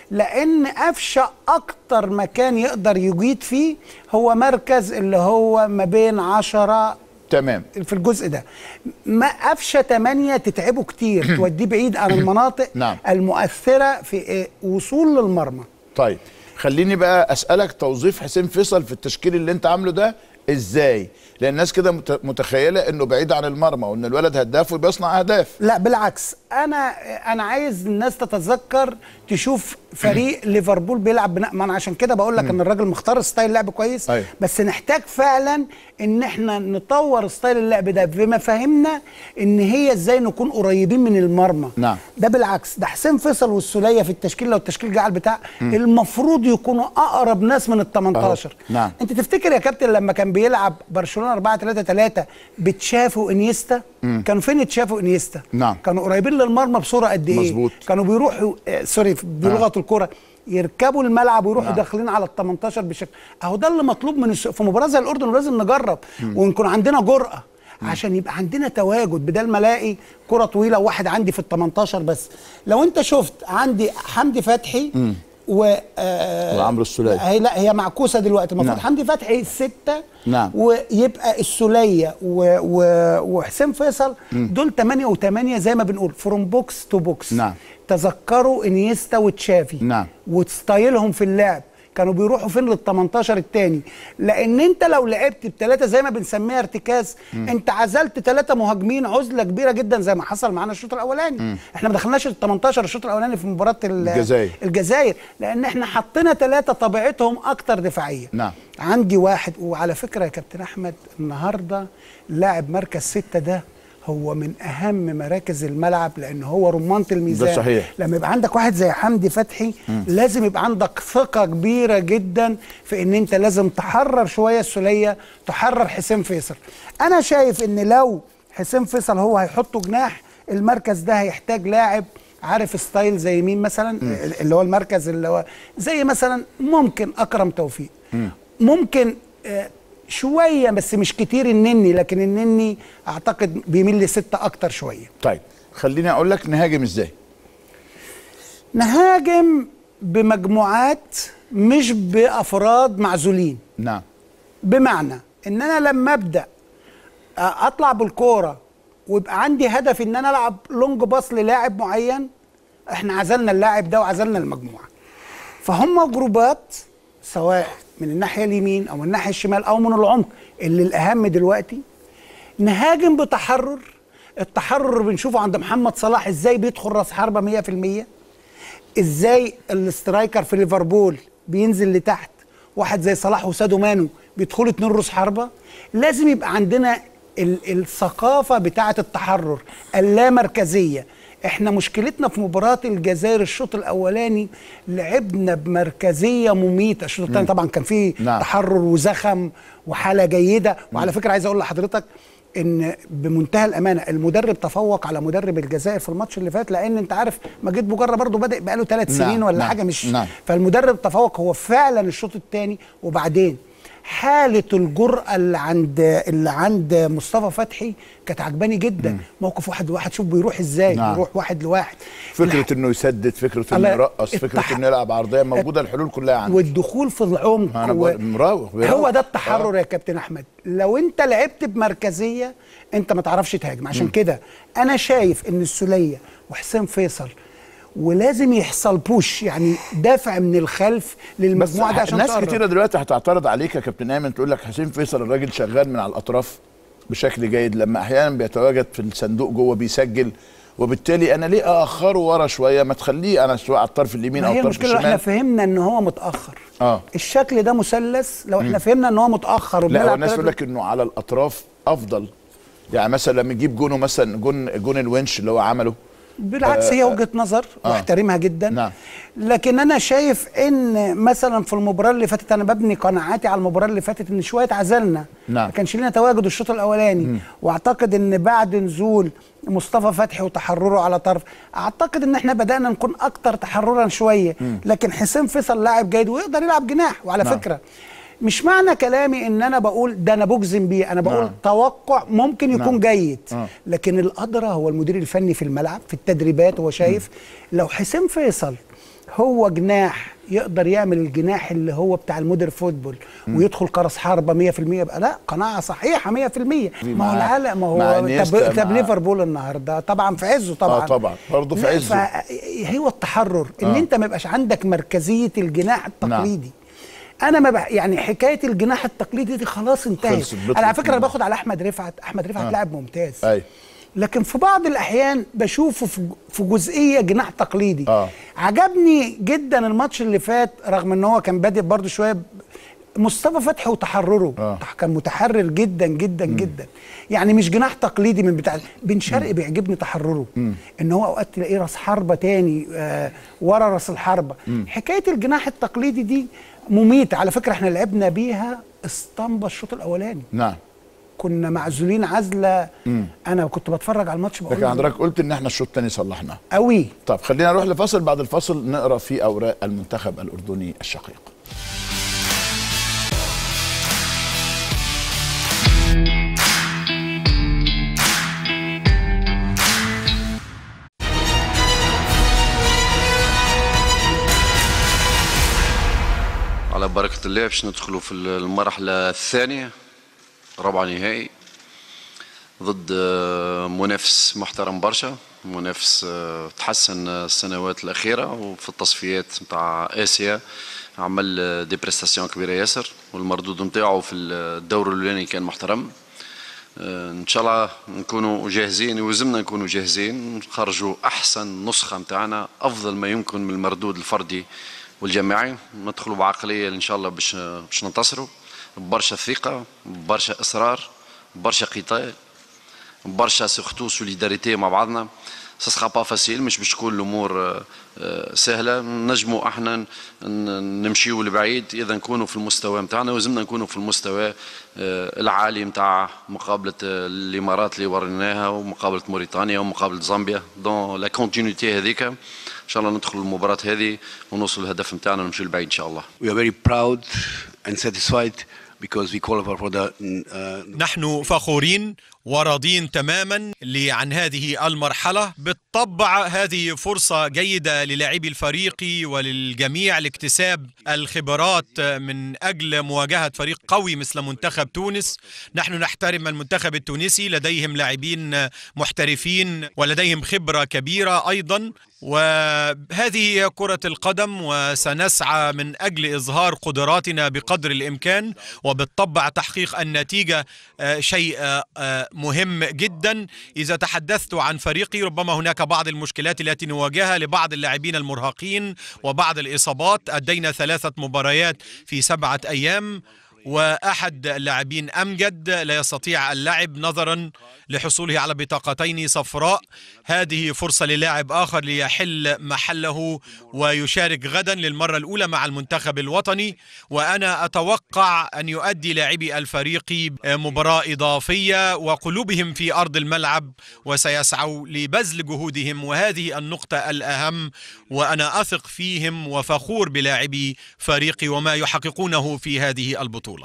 لان قفشه اكتر مكان يقدر يجيد فيه هو مركز اللي هو ما بين 10 تمام في الجزء ده ما قفشه 8 تتعبه كتير توديه بعيد عن المناطق نعم. المؤثره في إيه؟ وصول للمرمى طيب خليني بقى اسالك توظيف حسين فيصل في التشكيل اللي انت عامله ده ازاي لان الناس كده مت- متخيله انه بعيد عن المرمى وان الولد هداف وبيصنع اهداف لا بالعكس انا انا عايز الناس تتذكر تشوف فريق ليفربول بيلعب بناء ما انا عشان كده بقول لك ان الراجل مختار ستايل لعب كويس أيوة. بس نحتاج فعلا ان احنا نطور ستايل اللعب ده بمفاهيمنا ان هي ازاي نكون قريبين من المرمى نعم. ده بالعكس ده حسين فيصل والسوليه في التشكيل لو التشكيل جه على البتاع المفروض يكونوا اقرب ناس من ال 18 أهو. نعم. انت تفتكر يا كابتن لما كان بيلعب برشلونه 4 3 3 بتشافي وانيستا كانوا فين تشافي وانيستا نعم. كانوا قريبين للمرمى بصوره قد ايه مظبوط. كانوا بيروحوا آه سوري بلغه الكره يركبوا الملعب ويروحوا نعم. داخلين على ال 18 بشكل اهو ده اللي مطلوب من الس... في مباراه زي الاردن ولازم نجرب ونكون عندنا جرأه عشان يبقى عندنا تواجد بدل ما الاقي كره طويله وواحد عندي في ال 18 بس لو انت شفت عندي حمدي فتحي و آه وعمرو السولية. هي لا هي معكوسه دلوقتي المفروض نعم. حمدي فتحي سته نعم. ويبقى السوليه و... و... وحسين فيصل دول 8 و8 زي ما بنقول فروم بوكس تو بوكس نعم. تذكروا انيستا وتشافي نعم. وستايلهم في اللعب كانوا بيروحوا فين لل 18 التاني لان انت لو لعبت بثلاثه زي ما بنسميها ارتكاز انت عزلت ثلاثه مهاجمين عزله كبيره جدا زي ما حصل معانا الشوط الاولاني احنا ما دخلناش ال 18 الشوط الاولاني في مباراه ال- الجزائر. الجزائر لان احنا حطينا ثلاثه طبيعتهم اكتر دفاعيه نعم. عندي واحد وعلى فكره يا كابتن احمد النهارده لاعب مركز ستة ده هو من اهم مراكز الملعب لان هو رمانه الميزان ده صحيح. لما يبقى عندك واحد زي حمدي فتحي لازم يبقى عندك ثقه كبيره جدا في ان انت لازم تحرر شويه السوليه تحرر حسين فيصل انا شايف ان لو حسين فيصل هو هيحطه جناح المركز ده هيحتاج لاعب عارف ستايل زي مين مثلا اللي هو المركز اللي هو زي مثلا ممكن اكرم توفيق ممكن آه، شويه بس مش كتير النني لكن النني اعتقد بيميل لستة اكتر شويه طيب خليني اقول لك نهاجم ازاي نهاجم بمجموعات مش بافراد معزولين نعم بمعنى ان انا لما ابدا اطلع بالكوره ويبقى عندي هدف ان انا العب لونج باص للاعب معين احنا عزلنا اللاعب ده وعزلنا المجموعه فهم جروبات سواء من الناحيه اليمين او من الناحيه الشمال او من العمق اللي الاهم دلوقتي نهاجم بتحرر التحرر بنشوفه عند محمد صلاح ازاي بيدخل راس حربه 100% ازاي الاسترايكر في ليفربول بينزل لتحت واحد زي صلاح وسادو مانو بيدخلوا اتنين روس حربه لازم يبقى عندنا ال- الثقافه بتاعه التحرر اللامركزيه احنا مشكلتنا في مباراه الجزائر الشوط الاولاني لعبنا بمركزيه مميته الشوط الثاني طبعا كان فيه نعم. تحرر وزخم وحاله جيده وعلى فكره عايز اقول لحضرتك ان بمنتهى الامانه المدرب تفوق على مدرب الجزائر في الماتش اللي فات لان انت عارف مجيد بوجره برضه بادئ بقاله ثلاث نعم، سنين ولا نعم، حاجه مش نعم. فالمدرب تفوق هو فعلا الشوط الثاني وبعدين حاله الجرأه اللي عند اللي عند مصطفى فتحي كانت عجباني جدا موقف واحد لواحد شوف بيروح ازاي نعم. بيروح واحد لواحد فكره انه يسدد فكره انه الله- يرقص فكره التح- انه يلعب عرضيه موجوده الحلول كلها عنده والدخول في العمق انا و- بقول- مراوغ بيراوغ. هو ده التحرر آه. يا كابتن احمد لو انت لعبت بمركزيه انت ما تعرفش تهاجم عشان كده انا شايف ان السوليه وحسام فيصل ولازم يحصل بوش يعني دافع من الخلف بس للمجموعه دي عشان ناس تقرب. كتيره دلوقتي هتعترض عليك يا كابتن ايمن تقول لك حسين فيصل الراجل شغال من على الاطراف بشكل جيد لما احيانا بيتواجد في الصندوق جوه بيسجل وبالتالي انا ليه اخره ورا شويه ما تخليه انا سواء على الطرف اليمين ما او هي الطرف المشكله لو احنا الشمال فهمنا ان هو متاخر اه الشكل ده مثلث لو احنا فهمنا ان هو متاخر لا وبنلعب هو الناس تلاتة- تقول لك انه على الاطراف افضل يعني مثلا لما يجيب جونه مثلا جون جون الونش اللي هو عمله بالعكس هي وجهه نظر آه. واحترمها جدا نعم. لكن انا شايف ان مثلا في المباراه اللي فاتت انا ببني قناعاتي على المباراه اللي فاتت ان شويه عزلنا نعم. ما كانش لنا تواجد الشوط الاولاني واعتقد ان بعد نزول مصطفى فتحي وتحرره على طرف اعتقد ان احنا بدانا نكون اكتر تحررا شويه لكن حسين فيصل لاعب جيد ويقدر يلعب جناح وعلى نعم. فكره مش معنى كلامي ان انا بقول ده انا بجزم بيه انا بقول نعم. توقع ممكن يكون نعم. جيد آه. لكن الادرى هو المدير الفني في الملعب في التدريبات هو شايف لو حسين فيصل هو جناح يقدر يعمل الجناح اللي هو بتاع المودر فوتبول ويدخل كراس حربه 100% يبقى لا قناعه صحيحه 100% ما هو مع- العالم ما مع هو إنيستا، طب, طب مع- ليفربول النهارده طبعا في عزه طبعا آه طبعا، برضه في لا، عزه. فهو التحرر ان آه. انت ما يبقاش عندك مركزيه الجناح التقليدي انا ما بح... يعني حكايه الجناح التقليدي دي خلاص انتهت خلصت، بطلت انا على فكره انا من- باخد على احمد رفعت احمد رفعت آه. لاعب ممتاز ايوه لكن في بعض الاحيان بشوفه في في جزئيه جناح تقليدي آه. عجبني جدا الماتش اللي فات رغم ان هو كان بادئ برضو شويه ب- مصطفى فتحي وتحرره آه. كان متحرر جدا جدا جدا يعني مش جناح تقليدي من بتاع بن شرقي بيعجبني تحرره ان هو اوقات تلاقيه راس حربه تاني آه ورا راس الحربه حكايه الجناح التقليدي دي مميته على فكره احنا لعبنا بيها اسطنبة الشوط الاولاني نعم كنا معزولين عزله انا كنت بتفرج على الماتش بقول لكن حضرتك قلت ان احنا الشوط الثاني صلحناه قوي طب خلينا نروح لفاصل بعد الفاصل نقرا في اوراق المنتخب الاردني الشقيق على بركة الله باش ندخلوا في المرحلة الثانية ربع نهائي ضد آه، منافس محترم برشا منافس آه، تحسن السنوات الأخيرة وفي التصفيات نتاع آسيا عمل آه، دي بريستاسيون كبيرة ياسر والمردود نتاعو في الدور الأولاني كان محترم آه، ان شاء الله نكونوا جاهزين وزمنا نكونوا جاهزين نخرجوا احسن نسخه نتاعنا افضل ما يمكن من المردود الفردي والجماعي ندخلوا بعقليه ان شاء الله باش باش ننتصروا برشا ثقه برشا اصرار برشا قتال برشا سورتو سوليداريتي مع بعضنا سا سخا با فاسيل مش باش تكون الامور آه، آه، سهله نجموا احنا ن- نمشيو لبعيد اذا نكونوا في المستوى نتاعنا ولازمنا نكونوا في المستوى آه، العالي نتاع مقابله آه، الامارات اللي وريناها ومقابله موريتانيا ومقابله زامبيا دون لا كونتينيتي هذيك ان شاء الله ندخلوا المباراه هذه ونوصل للهدف نتاعنا ونمشيو لبعيد ان شاء الله We are very proud and satisfied because we qualify for the uh, نحن فخورين وراضين تماما ل- عن هذه المرحلة بالطبع هذه فرصة جيدة للاعبي الفريق وللجميع لاكتساب الخبرات من أجل مواجهة فريق قوي مثل منتخب تونس نحن نحترم المنتخب التونسي لديهم لاعبين محترفين ولديهم خبرة كبيرة أيضا وهذه هي كرة القدم وسنسعى من أجل إظهار قدراتنا بقدر الإمكان وبالطبع تحقيق النتيجة آه، شيء آه، آه، مهم جدا إذا تحدثت عن فريقي ربما هناك بعض المشكلات التي نواجهها لبعض اللاعبين المرهقين وبعض الإصابات أدينا ثلاثة مباريات في سبعة أيام واحد اللاعبين امجد لا يستطيع اللعب نظرا لحصوله على بطاقتين صفراء هذه فرصه للاعب اخر ليحل محله ويشارك غدا للمره الاولى مع المنتخب الوطني وانا اتوقع ان يؤدي لاعبي الفريق مباراه اضافيه وقلوبهم في ارض الملعب وسيسعوا لبذل جهودهم وهذه النقطه الاهم وانا اثق فيهم وفخور بلاعبي فريقي وما يحققونه في هذه البطوله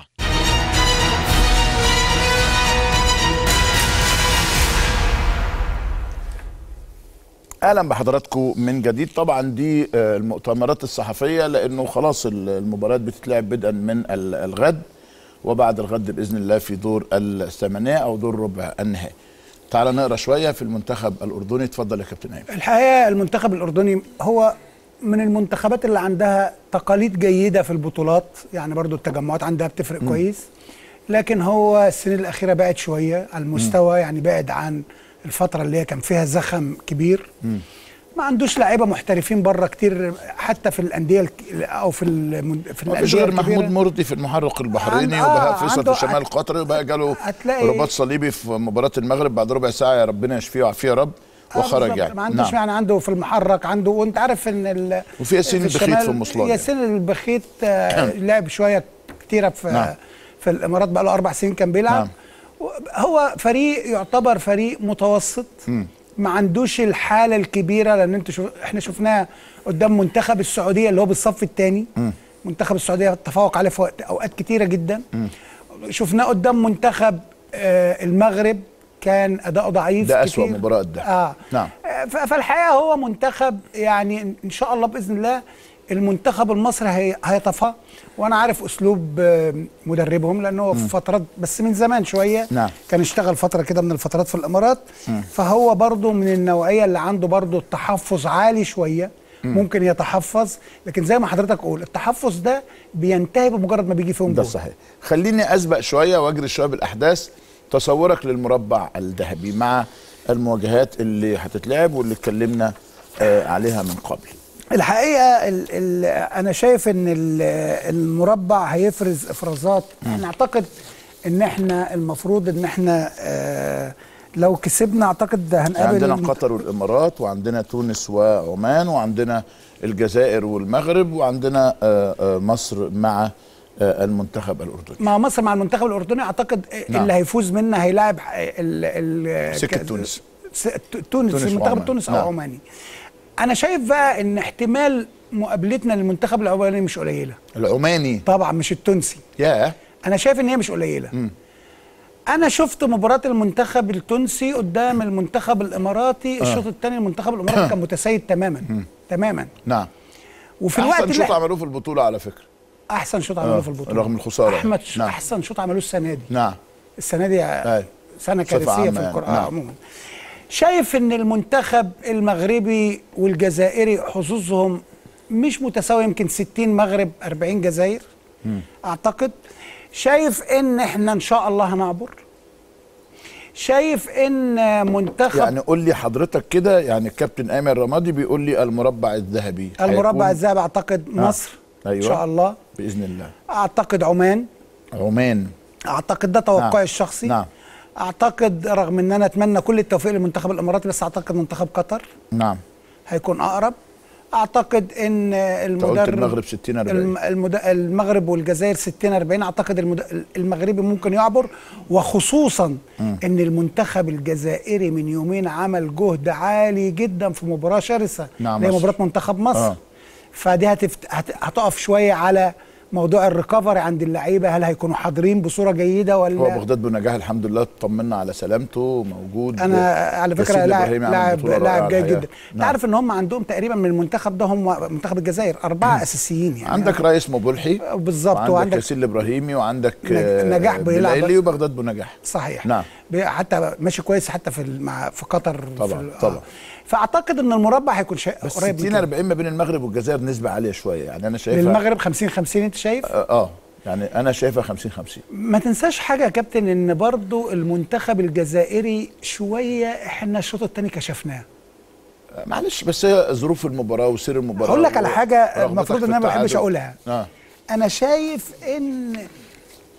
اهلا بحضراتكم من جديد طبعا دي آه، المؤتمرات الصحفيه لانه خلاص ال- المباريات بتتلعب بدءا من ال- الغد وبعد الغد باذن الله في دور الثمانيه او دور ربع النهائي. تعال نقرا شويه في المنتخب الاردني اتفضل يا كابتن ايمن. الحقيقه المنتخب الاردني هو من المنتخبات اللي عندها تقاليد جيده في البطولات يعني برضو التجمعات عندها بتفرق كويس لكن هو السنين الاخيره بعد شويه على المستوى يعني بعد عن الفتره اللي هي كان فيها زخم كبير ما عندوش لعيبه محترفين بره كتير حتى في الانديه الك- او في المن- في ما فيش الانديه غير الكبيرة. محمود مرضي في المحرق البحريني عند- آه، وبهاء فيصل عنده- في شمال هت- قطر وبقى جاله هتلاقي- رباط صليبي في مباراه المغرب بعد ربع ساعه يا ربنا يشفيه ويعافيه يا رب آه، وخرج بالظبط. يعني ما عندوش نعم. يعني عنده في المحرك عنده وانت عارف ان ال وفي ياسين البخيت الشمال في المصلان يعني. ياسين البخيت آه، لعب شويه كتيره في نعم. في الامارات بقى له اربع سنين كان بيلعب نعم. هو فريق يعتبر فريق متوسط ما عندوش الحاله الكبيره لان انت شو احنا شفناه قدام منتخب السعوديه اللي هو بالصف الثاني منتخب السعوديه تفوق عليه في وقت اوقات كتيره جدا شفناه قدام منتخب آه المغرب كان اداؤه ضعيف ده أسوأ كتير. مباراة ده. اه نعم. ف- فالحقيقه هو منتخب يعني ان شاء الله باذن الله المنتخب المصري هي- هيتفوق وانا عارف اسلوب آه، مدربهم لانه في فترات بس من زمان شويه نعم. كان اشتغل فتره كده من الفترات في الامارات فهو برضو من النوعيه اللي عنده برضو التحفظ عالي شويه ممكن يتحفظ لكن زي ما حضرتك قول التحفظ ده بينتهي بمجرد ما بيجي فيهم ده جول. صحيح خليني اسبق شويه واجري شويه بالاحداث تصورك للمربع الذهبي مع المواجهات اللي هتتلعب واللي اتكلمنا آه عليها من قبل الحقيقه ال ال انا شايف ان ال- المربع هيفرز افرازات احنا اعتقد ان احنا المفروض ان احنا آه لو كسبنا اعتقد هنقابل عندنا الم- قطر والامارات وعندنا تونس وعمان وعندنا الجزائر والمغرب وعندنا آه آه مصر مع آه المنتخب الاردني مع مصر مع المنتخب الاردني اعتقد نعم. اللي هيفوز منا هيلاعب ال ال سكة ك- تونس. س- ت- تونس تونس المنتخب وعمان. التونسي او نعم. عماني انا شايف بقى ان احتمال مقابلتنا للمنتخب العماني مش قليله العماني طبعا مش التونسي يا انا شايف ان هي مش قليله انا شفت مباراه المنتخب التونسي قدام المنتخب الاماراتي الشوط الثاني المنتخب الاماراتي كان متسيد تماما تماما نعم وفي الوقت احسن اللي شوط عملوه في البطوله على فكره احسن شوط عملوه آه، في البطوله رغم الخسارة احمد نعم. احسن شوط عملوه السنه دي نعم السنه دي أي. سنه بصفة كارثيه عامة في يعني. القرآن نعم. عموما شايف ان المنتخب المغربي والجزائري حظوظهم مش متساويه يمكن 60 مغرب 40 جزائر اعتقد شايف ان احنا ان شاء الله هنعبر شايف ان منتخب يعني قول لي حضرتك كده يعني الكابتن ايمن رمادي بيقول لي المربع الذهبي المربع هيكون الذهبي اعتقد مصر أيوة. ان شاء الله باذن الله اعتقد عمان عمان اعتقد ده توقعي نعم. الشخصي نعم. اعتقد رغم ان انا اتمنى كل التوفيق للمنتخب الاماراتي بس اعتقد منتخب قطر نعم هيكون اقرب اعتقد ان قلت المدرب المغرب 60 40. الم- المد... المغرب والجزائر 60 40 اعتقد المد... المغربي ممكن يعبر وخصوصا ان المنتخب الجزائري من يومين عمل جهد عالي جدا في مباراه شرسه نعم، اللي هي مصر. مباراه منتخب مصر آه. فدي هتفت... هت... هتقف شويه على موضوع الريكفري عند اللعيبه هل هيكونوا حاضرين بصوره جيده ولا هو بغداد بنجاح الحمد لله اطمنا على سلامته موجود انا على فكره ياسين لاعب إبراهيمي عمل لاعب بطولة لاعب رائعة جيد الحقيقة. جدا انت نعم. عارف ان هم عندهم تقريبا من المنتخب ده هم منتخب الجزائر اربعه اساسيين يعني عندك رئيس مبولحي بالظبط، وعندك وعندك ياسين الابراهيمي وعندك نج- آه، نجاح بيلعب. بليلي وبغداد بنجاح صحيح نعم. بي- حتى ماشي كويس حتى في ال- مع في قطر طبعاً، في ال- آه. طبعاً. فاعتقد ان المربع هيكون شيء بس قريب 60 من كده. 40 ما بين المغرب والجزائر نسبه عاليه شويه يعني انا شايفها للمغرب 50 50 انت شايف اه آه، يعني انا شايفها 50 50 ما تنساش حاجه يا كابتن ان برضو المنتخب الجزائري شويه احنا الشوط الثاني كشفناه آه، معلش بس هي ظروف المباراه وسير المباراه هقول لك على حاجه ورغبتك المفروض في ان انا ما بحبش التعادل. اقولها اه انا شايف ان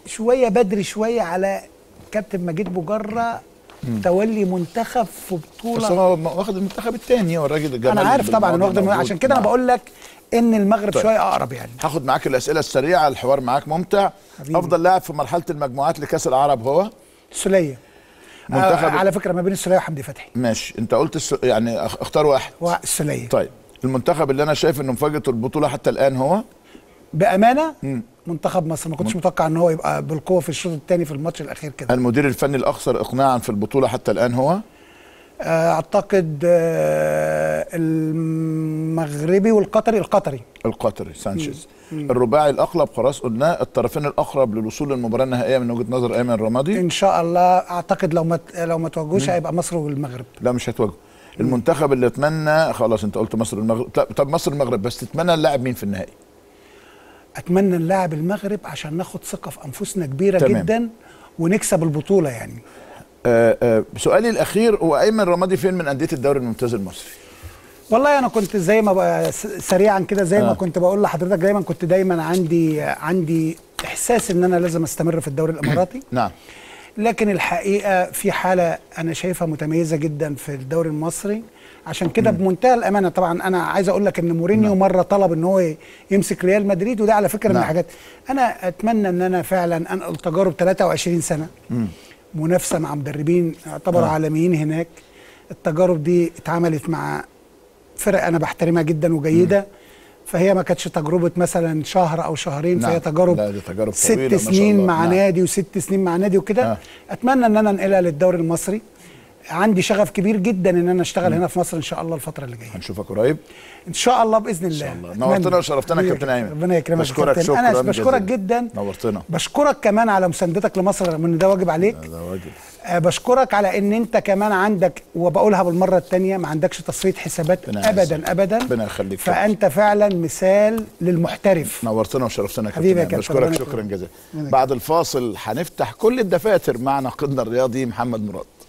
شويه بدري شويه على كابتن مجيد بوجره تولي منتخب في بس بطوله هو واخد المنتخب الثاني هو الراجل الجمال انا عارف طبعا انا واخد موجود. عشان كده انا نعم. بقول لك ان المغرب طيب. شويه اقرب يعني هاخد معاك الاسئله السريعه الحوار معاك ممتع حبيبي. افضل لاعب في مرحله المجموعات لكاس العرب هو السوليه منتخب- آه على فكره ما بين السوليه وحمدي فتحي ماشي انت قلت الس... يعني أخ- اختار واحد والسوليه طيب المنتخب اللي انا شايف انه مفاجاه البطوله حتى الان هو بامانه منتخب مصر ما كنتش متوقع ان هو يبقى بالقوه في الشوط الثاني في الماتش الاخير كده المدير الفني الاكثر اقناعا في البطوله حتى الان هو آه، اعتقد آه، المغربي والقطري القطري القطري سانشيز الرباعي الاقرب خلاص قلنا الطرفين الاقرب للوصول للمباراه النهائيه من وجهه نظر ايمن رمادي ان شاء الله اعتقد لو ما لو ما توجهوش هيبقى مصر والمغرب لا مش هتواجه المنتخب اللي اتمنى خلاص انت قلت مصر المغرب لا، طب مصر المغرب بس تتمنى اللاعب مين في النهائي اتمنى نلاعب المغرب عشان ناخد ثقه في انفسنا كبيره تمام. جدا ونكسب البطوله يعني آه آه سؤالي الاخير هو ايمن رمادي فين من انديه الدوري الممتاز المصري والله انا كنت زي ما بقى س- سريعا كده زي آه. ما كنت بقول لحضرتك دايما كنت دايما عندي عندي احساس ان انا لازم استمر في الدوري الاماراتي نعم لكن الحقيقه في حاله انا شايفها متميزه جدا في الدوري المصري عشان كده بمنتهى الامانه طبعا انا عايز اقول لك ان مورينيو مره طلب ان هو ي- يمسك ريال مدريد وده على فكره من نعم. الحاجات انا اتمنى ان انا فعلا انقل تجارب 23 سنه منافسه مع مدربين يعتبروا عالميين هناك التجارب دي اتعملت مع فرق انا بحترمها جدا وجيده فهي ما كانتش تجربه مثلا شهر او شهرين نعم. فهي تجارب لا، دي تجارب ست طويلة ما شاء سنين الله. مع نعم. نادي وست سنين مع نادي وكده آه. اتمنى ان انا انقلها للدوري المصري عندي شغف كبير جدا ان انا اشتغل هنا في مصر ان شاء الله الفتره اللي جايه هنشوفك قريب ان شاء الله باذن الله الله. نورتنا أتمنى. وشرفتنا يا حبيبي كابتن أيمن. ربنا يكرمك يا بشكرك كابتن. شكراً انا بشكرك جزيلاً. جدا نورتنا بشكرك كمان على مساندتك لمصر رغم ان ده واجب عليك ده واجب آه، بشكرك على ان انت كمان عندك وبقولها بالمره الثانيه ما عندكش تصفيه حسابات ربنا ابدا ابدا ربنا يخليك فانت فعلا مثال للمحترف نورتنا وشرفتنا يا حبيبي يا كابتن كابتن، بشكرك ربنا شكرا يكرمك. جزيلا بعد الفاصل هنفتح كل الدفاتر مع ناقدنا الرياضي محمد مراد